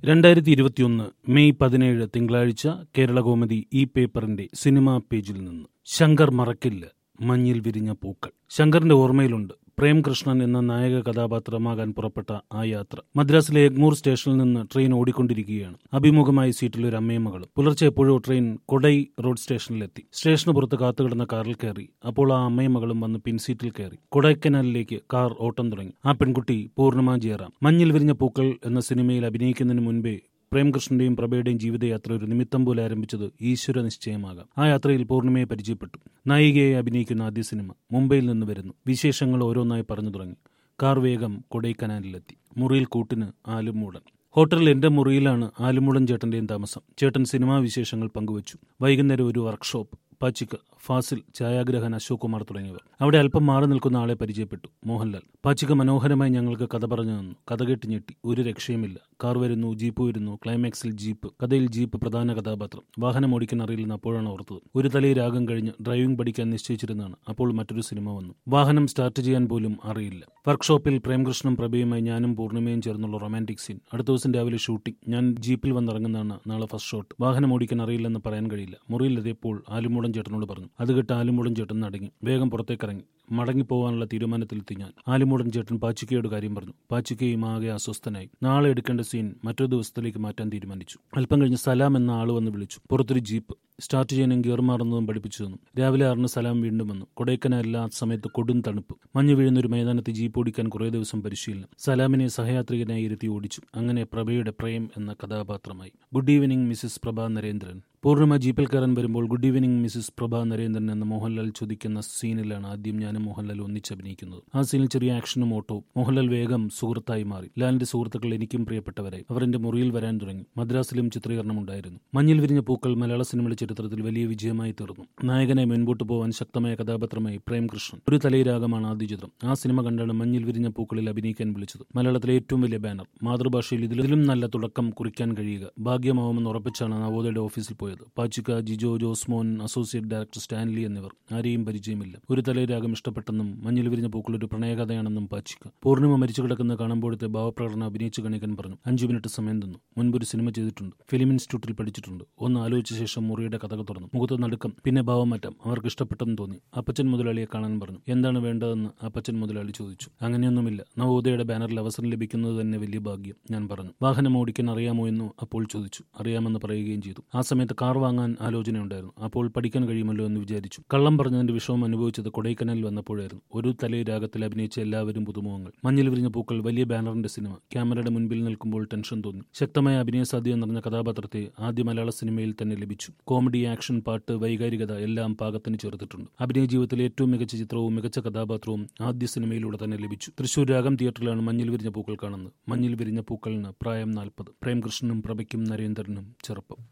രണ്ടായിരത്തി ഇരുപത്തിയൊന്ന് മെയ് പതിനേഴ് തിങ്കളാഴ്ച കേരളകൗമുദി ഈ പേപ്പറിന്റെ സിനിമാ പേജിൽ നിന്ന് ശങ്കർ മറക്കില്ല മഞ്ഞിൽ വിരിഞ്ഞ പൂക്കൾ ശങ്കറിന്റെ ഓർമ്മയിലുണ്ട് പ്രേം കൃഷ്ണൻ എന്ന നായക കഥാപാത്രമാകാൻ പുറപ്പെട്ട ആ യാത്ര മദ്രാസിലെ എഗ്മൂർ സ്റ്റേഷനിൽ നിന്ന് ട്രെയിൻ ഓടിക്കൊണ്ടിരിക്കുകയാണ് അഭിമുഖമായി സീറ്റിൽ ഒരു അമ്മയും മകളും പുലർച്ചെ എപ്പോഴോ ട്രെയിൻ കൊടൈ റോഡ് സ്റ്റേഷനിലെത്തി സ്റ്റേഷന് പുറത്ത് കാത്തുകിടന്ന കാറിൽ കയറി അപ്പോൾ ആ അമ്മയും മകളും വന്ന് പിൻസീറ്റിൽ കയറി കൊടൈക്കനാലിലേക്ക് കാർ ഓട്ടം തുടങ്ങി ആ പെൺകുട്ടി പൂർണ്ണമാ ജയറാം മഞ്ഞിൽ വിരിഞ്ഞ പൂക്കൾ എന്ന സിനിമയിൽ അഭിനയിക്കുന്നതിന് മുൻപേ പ്രേംകൃഷ്ണന്റെയും പ്രഭയുടെയും ജീവിതയാത്ര ഒരു നിമിത്തം പോലെ ആരംഭിച്ചത് ഈശ്വര നിശ്ചയമാകാം ആ യാത്രയിൽ പൂർണിമയെ പരിചയപ്പെട്ടു നായികയെ അഭിനയിക്കുന്ന ആദ്യ സിനിമ മുംബൈയിൽ നിന്ന് വരുന്നു വിശേഷങ്ങൾ ഓരോന്നായി പറഞ്ഞു തുടങ്ങി കാർ വേഗം കൊടൈക്കനാലിലെത്തി മുറിയിൽ കൂട്ടിന് ആലുമൂടൻ ഹോട്ടലിൽ എന്റെ മുറിയിലാണ് ആലുമൂടൻ ചേട്ടന്റെയും താമസം ചേട്ടൻ സിനിമാ വിശേഷങ്ങൾ പങ്കുവച്ചു വൈകുന്നേരം ഒരു വർക്ക്ഷോപ്പ് പാച്ചിക്ക ഫാസിൽ ഛായാഗ്രഹൻ അശോക് കുമാർ തുടങ്ങിയവർ അവിടെ അല്പം മാറി നിൽക്കുന്ന ആളെ പരിചയപ്പെട്ടു മോഹൻലാൽ പാച്ചിക്ക മനോഹരമായി ഞങ്ങൾക്ക് കഥ പറഞ്ഞു തന്നു കഥ കേട്ട് ഞെട്ടി ഒരു രക്ഷയുമില്ല കാർ വരുന്നു ജീപ്പ് വരുന്നു ക്ലൈമാക്സിൽ ജീപ്പ് കഥയിൽ ജീപ്പ് പ്രധാന കഥാപാത്രം വാഹനം ഓടിക്കാൻ അറിയില്ലെന്ന് അപ്പോഴാണ് ഓർത്തത് ഒരു തലയിൽ രാഗം കഴിഞ്ഞ് ഡ്രൈവിംഗ് പഠിക്കാൻ നിശ്ചയിച്ചിരുന്നതാണ് അപ്പോൾ മറ്റൊരു സിനിമ വന്നു വാഹനം സ്റ്റാർട്ട് ചെയ്യാൻ പോലും അറിയില്ല വർക്ക്ഷോപ്പിൽ പ്രേംകൃഷ്ണൻ പ്രഭയുമായി ഞാനും പൂർണിമയും ചേർന്നുള്ള റൊമാൻറ്റിക് സീൻ അടുത്ത ദിവസം രാവിലെ ഷൂട്ടിംഗ് ഞാൻ ജീപ്പിൽ വന്നിറങ്ങുന്നതാണ് നാളെ ഫസ്റ്റ് ഷോട്ട് വാഹനം ഓടിക്കാൻ അറിയില്ലെന്ന് പറയാൻ കഴിയില്ല മുറിയിലെത്തിയപ്പോൾ ആലുമൂടൻ ചേട്ടനോട് പറഞ്ഞു അത് കേട്ട് ആലുമൂടൻ ചേട്ടൻ നടങ്ങി വേഗം പുറത്തേക്ക് ഇറങ്ങി മടങ്ങിപ്പോവാനുള്ള തീരുമാനത്തിലെത്തി ഞാൻ ആലുമൂടൻ ചേട്ടൻ പാച്ചിക്കയോട് കാര്യം പറഞ്ഞു പാച്ചിക്കയും ആകെ അസ്വസ്ഥനായി നാളെ എടുക്കേണ്ട സീൻ മറ്റൊരു ദിവസത്തിലേക്ക് മാറ്റാൻ തീരുമാനിച്ചു അല്പം കഴിഞ്ഞ് സലാം എന്ന ആള് വന്ന് വിളിച്ചു പുറത്തൊരു ജീപ്പ് സ്റ്റാർട്ട് ചെയ്യാനും ഗിയർ മാറുന്നതും പഠിപ്പിച്ചു തന്നു രാവിലെ ആറിന് സലാം വീണ്ടും വന്നു കൊടൈക്കനാലിൽ ആ സമയത്ത് കൊടും തണുപ്പ് മഞ്ഞ് വീഴുന്ന ഒരു മൈതാനത്ത് ജീപ്പ് ഓടിക്കാൻ കുറേ ദിവസം പരിശീലനം സലാമിനെ സഹയാത്രികനായി ഇരുത്തി ഓടിച്ചു അങ്ങനെ പ്രഭയുടെ പ്രേം എന്ന കഥാപാത്രമായി good evening Mrs Prabha Narendran Poornima ജീപ്പിൽ കയറാൻ വരുമ്പോൾ good evening Mrs Prabha Narendran എന്ന മോഹൻലാൽ ചോദിക്കുന്ന സീനിലാണ് ആദ്യം ഞാനും മോഹൻലാൽ ഒന്നിച്ച് അഭിനയിക്കുന്നത് ആ സീനിൽ ചെറിയ ആക്ഷനും ഓട്ടവും മോഹൻലാൽ വേഗം സുഹൃത്തായി മാറി ലാലിന്റെ സുഹൃത്തുക്കൾ എനിക്കും പ്രിയപ്പെട്ടവരായി അവർ എന്റെ മുറിയിൽ വരാൻ തുടങ്ങി മദ്രാസിലും ചിത്രീകരണം ഉണ്ടായിരുന്നു മഞ്ഞിൽ വിരിഞ്ഞ പൂക്കൾ മലയാള സിനിമയുടെ ചരിത്രത്തിൽ വലിയ വിജയമായി തീർന്നു നായകനെ മുൻപോട്ട് പോകാൻ ശക്തമായ കഥാപാത്രമായി പ്രേംകൃഷ്ണൻ ഒരു തലയിരാഗമാണ് ആദ്യ ചിത്രം ആ സിനിമ കണ്ടാണ് മഞ്ഞിൽ വിരിഞ്ഞ പൂക്കളിൽ അഭിനയിക്കാൻ വിളിച്ചത് മലയാളത്തിലെ ഏറ്റവും വലിയ ബാനർ മാതൃഭാഷയിൽ ഇതിലും നല്ല തുടക്കം കുറിക്കാൻ കഴിയുക ഭാഗ്യമാവുമെന്ന് ഉറപ്പിച്ചാണ് നവോദയയുടെ ഓഫീസിൽ പോയത് പാച്ചിക്ക ജിജോ ജോസ്മോൻ അസോസിയേറ്റ് ഡയറക്ടർ സ്റ്റാൻലി എന്നിവർ ആരെയും പരിചയമില്ല ഒരു തലയിരാഗം ഇഷ്ടപ്പെട്ടെന്നും മഞ്ഞിൽ വിരിഞ്ഞ പൂക്കൾ ഒരു പ്രണയകഥയാണെന്നും പാച്ചിക്ക പൂർണിമ മരിച്ചു കിടക്കുന്ന കാണുമ്പോഴത്തെ ഭാവപ്രകടനം അഭിനയിച്ച് കാണിക്കാൻ പറഞ്ഞു അഞ്ചു മിനിറ്റ് സമയം തന്നു മുൻപൊരു സിനിമ ചെയ്തിട്ടുണ്ട് ഫിലിം ഇൻസ്റ്റിറ്റ്യൂട്ടിൽ പഠിച്ചിട്ടുണ്ട് ഒന്ന് ആലോചിച്ച ശേഷം മുറിയുടെ കഥകൾ തുറന്നു മുഖത്ത് നടുക്കം പിന്നെ ഭാവം മാറ്റാം അവർക്ക് ഇഷ്ടപ്പെട്ടെന്ന് തോന്നി അപ്പച്ചൻ മുതലാളിയെ കാണാൻ പറഞ്ഞു എന്താണ് വേണ്ടതെന്ന് അപ്പച്ചൻ മുതലാളി ചോദിച്ചു അങ്ങനെയൊന്നുമില്ല നവോദയയുടെ ബാനറിൽ അവസരം ലഭിക്കുന്നത് തന്നെ വലിയ ഭാഗ്യം ഞാൻ പറഞ്ഞു വാഹനം ഓടിക്കാൻ അറിയാമോ എന്ന് അപ്പോൾ ചോദിച്ചു അറിയാമെന്ന് പറയുകയും ചെയ്തു ആ സമയത്ത് കാർ വാങ്ങാൻ ആലോചനയുണ്ടായിരുന്നു അപ്പോൾ പഠിക്കാൻ കഴിയുമല്ലോ എന്ന് വിചാരിച്ചു കള്ളം പറഞ്ഞതിന്റെ വിഷമം അനുഭവിച്ചത് കൊടൈക്കനാലിൽ വന്നപ്പോഴായിരുന്നു ഒരു തലേ രാഗത്തിൽ അഭിനയിച്ച എല്ലാവരും പുതുമുഖങ്ങൾ മഞ്ഞിൽ വിരിഞ്ഞ പൂക്കൾ വലിയ ബാനറിന്റെ സിനിമ ക്യാമറയുടെ മുൻപിൽ നിൽക്കുമ്പോൾ ടെൻഷൻ തോന്നി ശക്തമായ അഭിനയ സാധ്യത നിറഞ്ഞ കഥാപാത്രത്തെ ആദ്യ മലയാള സിനിമയിൽ തന്നെ ലഭിച്ചു കോമഡി ആക്ഷൻ പാട്ട് വൈകാരികത എല്ലാം പാകത്തിന് ചേർത്തിട്ടുണ്ട് അഭിനയ ജീവിതത്തിലെ ഏറ്റവും മികച്ച ചിത്രവും മികച്ച കഥാപാത്രവും ആദ്യ സിനിമയിലൂടെ തന്നെ ലഭിച്ചു തൃശൂർ രാഗം തിയേറ്ററിലാണ് മഞ്ഞിൽ വിരിഞ്ഞ പൂക്കൾ കാണുന്നത് മഞ്ഞിൽ വിരിഞ്ഞ പൂക്കളിന് പ്രായം നാൽപ്പത് പ്രേംകൃഷ്ണനും പ്രഭയ്ക്കും നരേന്ദ്രനും ചെറുപ്പം